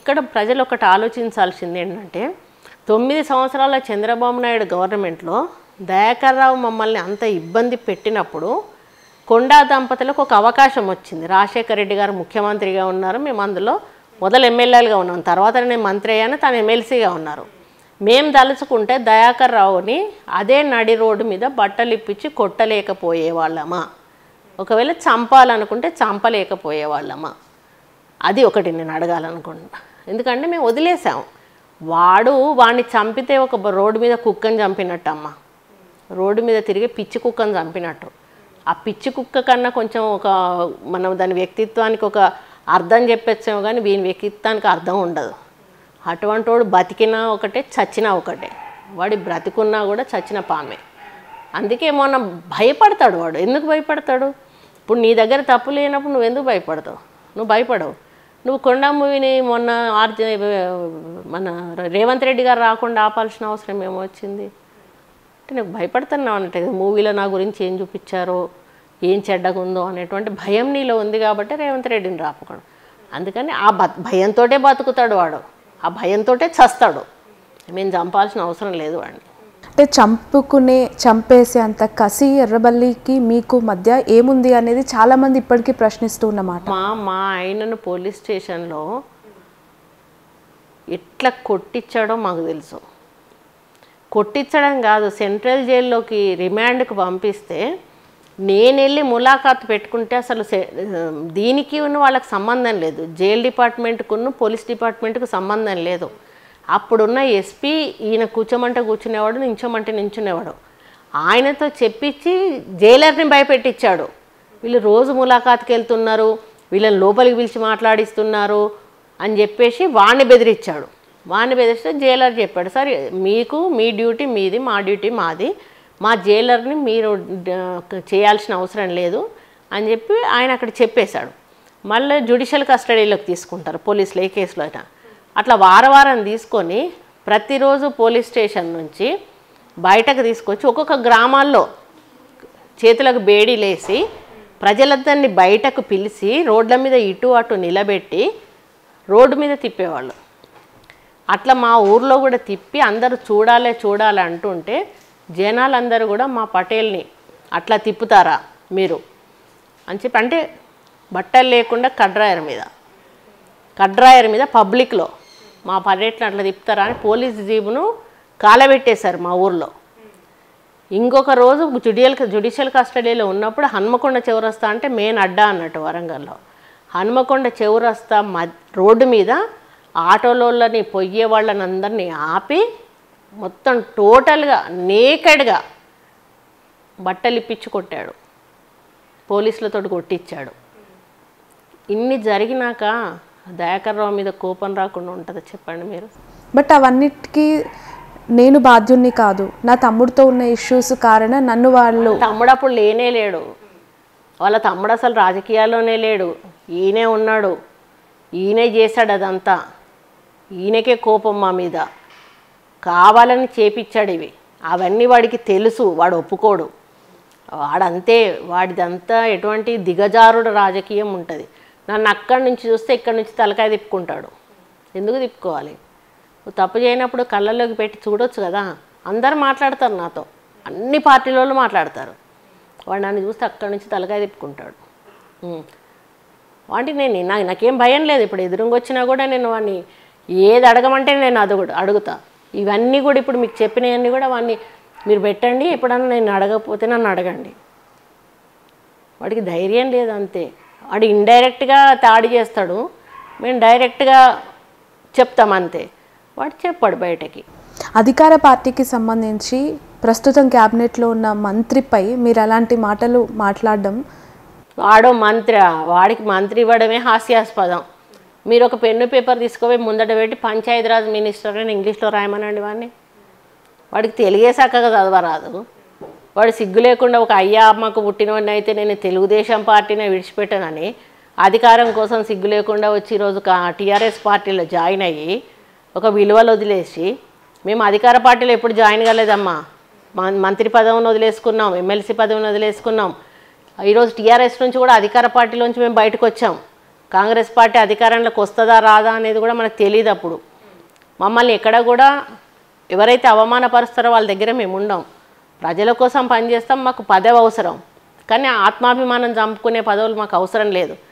ఇక్కడ ప్రజలు ఒకటి ఆలోచించాల్సింది ఏంటంటే తొమ్మిది సంవత్సరాల చంద్రబాబు నాయుడు గవర్నమెంట్లో దయాకర్ రావు మమ్మల్ని అంత ఇబ్బంది పెట్టినప్పుడు కొండా దంపతులకు ఒక అవకాశం వచ్చింది రాజశేఖర రెడ్డి గారు ముఖ్యమంత్రిగా ఉన్నారు మేము అందులో మొదలు ఎమ్మెల్యేలుగా ఉన్నాం తర్వాత నేను మంత్రి అయ్యాను తను ఎమ్మెల్సీగా ఉన్నారు మేము తలుచుకుంటే దయాకర్ రావుని అదే నడి రోడ్డు మీద బట్టలు ఇప్పించి కొట్టలేకపోయేవాళ్ళమా ఒకవేళ చంపాలనుకుంటే చంపలేకపోయేవాళ్ళమా అది ఒకటి నేను అడగాలనుకుంటున్నా ఎందుకంటే మేము వదిలేసాం వాడు వాడిని చంపితే ఒక బ- రోడ్డు మీద కుక్కని చంపినట్టు అమ్మ రోడ్డు మీద తిరిగి పిచ్చి కుక్కని చంపినట్టు ఆ పిచ్చి కుక్క కన్నా కొంచెం ఒక మనం దాని వ్యక్తిత్వానికి ఒక అర్థం చెప్పొచ్చాము కానీ వీని వ్యక్తిత్వానికి అర్థం ఉండదు అటువంటి వాడు బతికినా ఒకటే చచ్చినా ఒకటే వాడి బ్రతికున్నా కూడా చచ్చిన పామే అందుకే మొన్న భయపడతాడు వాడు ఎందుకు భయపడతాడు ఇప్పుడు నీ దగ్గర తప్పు లేనప్పుడు నువ్వు ఎందుకు భయపడతావు నువ్వు భయపడవు నువ్వు కొండ మూవీని మొన్న ఆర్జ మన రేవంత్ రెడ్డి గారు రాకుండా ఆపాల్సిన అవసరం ఏమొచ్చింది అంటే నాకు భయపడుతున్నావు అన్నట్టు మూవీలో నా గురించి ఏం చూపించారో ఏం చెడ్డగా ఉందో అనేటువంటి భయం నీలో ఉంది కాబట్టి రేవంత్ రెడ్డిని రాపకూడదు అందుకని ఆ బ భయంతోటే బతుకుతాడు వాడు ఆ భయంతోటే చస్తాడు మేము చంపాల్సిన అవసరం లేదు వాడిని అంటే చంపుకునే చంపేసే అంత కసి ఎర్రబల్లికి మీకు మధ్య ఏముంది అనేది చాలామంది ఇప్పటికీ ప్రశ్నిస్తూ ఉన్నమాట మా మా ఆయనను పోలీస్ స్టేషన్లో ఎట్లా కొట్టించాడో మాకు తెలుసు కొట్టించడం కాదు సెంట్రల్ జైల్లోకి రిమాండ్కి పంపిస్తే నేను వెళ్ళి ములాఖాత్ పెట్టుకుంటే అసలు సె- దీనికి ఉన్న వాళ్ళకి సంబంధం లేదు జైల్ డిపార్ట్మెంట్కును పోలీస్ డిపార్ట్మెంట్కు సంబంధం లేదు అప్పుడున్న ఎస్పీ ఈయన కూర్చోమంటే కూర్చునేవాడు నించోమంటే నించునేవాడు ఆయనతో చెప్పించి జైలర్ని భయపెట్టించాడు వీళ్ళు రోజు ములాఖాత్కి వెళ్తున్నారు వీళ్ళని లోపలికి పిలిచి మాట్లాడిస్తున్నారు అని చెప్పేసి వాడిని బెదిరించాడు వాడిని బెదిరిస్తే జైలర్ చెప్పాడు సరే మీకు మీ డ్యూటీ మీది మా డ్యూటీ మాది మా జైలర్ని మీరు డ- చేయాల్సిన అవసరం లేదు అని చెప్పి ఆయన అక్కడ చెప్పేశాడు మళ్ళీ జ్యుడిషియల్ కస్టడీలోకి తీసుకుంటారు పోలీసులు ఏ కేసులో అయినా అట్లా వారం వారం తీసుకొని ప్రతిరోజు పోలీస్ స్టేషన్ నుంచి బయటకు తీసుకొచ్చి ఒక్కొక్క గ్రామాల్లో చేతులకు బేడీలేసి ప్రజలందరినీ బయటకు పిలిచి రోడ్ల మీద ఇటు అటు నిలబెట్టి రోడ్డు మీద తిప్పేవాళ్ళు అట్లా మా ఊర్లో కూడా తిప్పి అందరూ చూడాలి చూడాలి అంటుంటే జనాలందరూ కూడా మా పటేల్ని అట్లా తిప్పుతారా మీరు అని చెప్పి అంటే బట్టలు లేకుండా కడ్రాయర్ మీద కడ్రాయర్ మీద పబ్లిక్లో మా పర్యటన అట్లా తిప్పుతారా అని పోలీస్ జీబును కాలబెట్టేశారు మా ఊర్లో ఇంకొక రోజు జుడియల్ జుడిషియల్ కస్టడీలో ఉన్నప్పుడు హన్మకొండ చౌరస్తా అంటే మెయిన్ అడ్డా అన్నట్టు వరంగల్లో హన్మకొండ చౌరస్తా మద్ రోడ్డు మీద ఆటోలోళ్ళని పొయ్యే వాళ్ళని అందరినీ ఆపి మొత్తం టోటల్గా నేకెడ్గా బట్టలు ఇప్పించి కొట్టాడు పోలీసులతో కొట్టించాడు ఇన్ని జరిగినాక దయాకర్ రావు మీద కోపం రాకుండా ఉంటుందా చెప్పండి మీరు బట్ అవన్నిటికీ నేను బాధ్యుణ్ణి కాదు నా తమ్ముడితో ఉన్న ఇష్యూస్ కారణం నన్ను వాళ్ళు తమ్ముడు అప్పుడు లేనే లేడు వాళ్ళ తమ్ముడు అసలు రాజకీయాల్లోనే లేడు ఈయనే ఉన్నాడు ఈయనే చేశాడు అదంతా ఈయనకే కోపం మా మీద కావాలని చేపిచ్చాడు ఇవి అవన్నీ వాడికి తెలుసు వాడు ఒప్పుకోడు వాడంతే వాడిదంతా ఎటువంటి దిగజారుడు రాజకీయం ఉంటుంది నన్ను అక్కడి నుంచి చూస్తే ఇక్కడి నుంచి తలకాయ తిప్పుకుంటాడు ఎందుకు తిప్పుకోవాలి నువ్వు తప్పు చేయనప్పుడు కళ్ళల్లోకి పెట్టి చూడొచ్చు కదా అందరు మాట్లాడతారు నాతో అన్ని పార్టీల వాళ్ళు మాట్లాడతారు వాడు నన్ను చూస్తే అక్కడి నుంచి తలకాయ తిప్పుకుంటాడు ఉమ్. వాటికి నేను నాకు నాకేం భయం లేదు ఇప్పుడు ఎదురుగా వచ్చినా కూడా నేను వాడిని ఏది అడగమంటే నేను అది కూడా అడుగుతా ఇవన్నీ కూడా ఇప్పుడు మీకు చెప్పినవన్నీ కూడా వాడిని మీరు పెట్టండి ఎప్పుడన్నా నేను అడగకపోతే నన్ను అడగండి వాడికి ధైర్యం లేదు అంతే వాడు ఇండైరెక్ట్గా తాడి చేస్తాడు మేము డైరెక్ట్గా చెప్తాం అంతే వాడు చెప్పాడు బయటకి అధికార పార్టీకి సంబంధించి ప్రస్తుతం క్యాబినెట్లో ఉన్న మంత్రిపై మీరు అలాంటి మాటలు మాట్లాడడం వాడో మంత్రి వాడికి మంత్రి ఇవ్వడమే హాస్యాస్పదం మీరు ఒక పెన్ను పేపర్ తీసుకుపోయి ముందట పెట్టి పంచాయతీరాజ్ మినిస్టర్ అని ఇంగ్లీష్లో రాయమనండి వాడిని వాడికి తెలుగే చక్కగా చదవరాదు వాడు సిగ్గు లేకుండా ఒక అయ్యా అమ్మకు పుట్టినవాడిని అయితే నేను తెలుగుదేశం పార్టీనే విడిచిపెట్టానని అధికారం కోసం సిగ్గు లేకుండా వచ్చి ఈరోజు టీఆర్ఎస్ పార్టీలో జాయిన్ అయ్యి ఒక విలువలు వదిలేసి మేము అధికార పార్టీలో ఎప్పుడు జాయిన్ కాలేదమ్మా మం- మంత్రి పదవిని వదిలేసుకున్నాం ఎమ్మెల్సీ పదవిని వదిలేసుకున్నాం ఈరోజు టీఆర్ఎస్ నుంచి కూడా అధికార పార్టీలోంచి మేము బయటకు వచ్చాం కాంగ్రెస్ పార్టీ అధికారంలోకి వస్తుందా రాదా అనేది కూడా మనకు తెలియదు అప్పుడు మమ్మల్ని ఎక్కడ కూడా ఎవరైతే అవమానపరుస్తారో వాళ్ళ దగ్గర మేము ఉండం ప్రజల కోసం పనిచేస్తాం మాకు పదవి అవసరం కానీ ఆత్మాభిమానం చంపుకునే పదవులు మాకు అవసరం లేదు